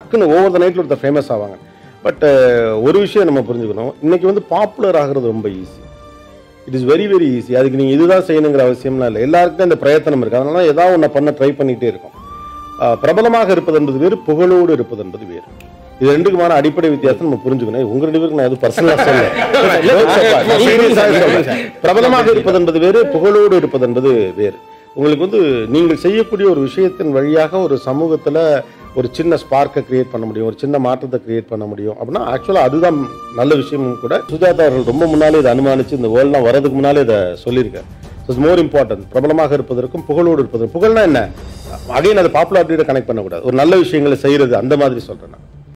டக்குன்னு over the நைட்டில் ஒருத்தர் ஃபேமஸ் ஆவாங்க பட் ஒரு விஷயம் நம்ம புரிஞ்சுக்கணும் இன்னைக்கு வந்து பாப்புலர் ஆகிறது ரொம்ப easy it is very very easy அதுக்கு நீங்கள் இதுதான் செய்யணுங்கிற அவசியம்லாம் இல்லை எல்லாருக்கும் இந்த பிரயத்தனம் இருக்குது அதனால தான் ஏதாவது ஒன்று பண்ண ட்ரை பண்ணிகிட்டே இருக்கும் ஆஹ் பிரபலமாக இருப்பது என்பது வேறு புகழோடு இருப்பது என்பது வேறு இது ரெண்டுக்குமான அடிப்படை வித்தியாசம் நம்ம புரிஞ்சுக்கணும் உங்க ரெண்டு பேருக்கு நான் எதுவும் பர்சனலாக சொல்ல பிரபலமாக இருப்பது என்பது வேறு புகழோடு இருப்பது என்பது வேறு உங்களுக்கு வந்து நீங்கள் செய்யக்கூடிய ஒரு விஷயத்தின் வழியாக ஒரு சமூகத்துல ஒரு சின்ன ஸ்பார்க்கை கிரியேட் பண்ண முடியும் ஒரு சின்ன மாற்றத்தை கிரியேட் பண்ண முடியும் அப்படின்னா ஆக்சுவலாக அதுதான் நல்ல விஷயமும் கூட சுஜாதா அவர்கள் ரொம்ப முன்னாலே இதை அனுமானிச்சு இந்த வேர்ல்ட்லாம் வரதுக்கு முன்னாலே இதை சொல்லியிருக்காரு இட்ஸ் மோர் இம்பார்ட்டன்ட் பிரபலமாக இருப்பதற்கும் புகழோடு இருப்பதற்கும் புகழ்னா என்ன அகைன் அதை பாப்புலாரிட்டியோட கனெக்ட் பண்ணக்கூடாது ஒரு நல்ல விஷயங்களை செய்யறது அந்த மாதிரி சொல்றேன் நான்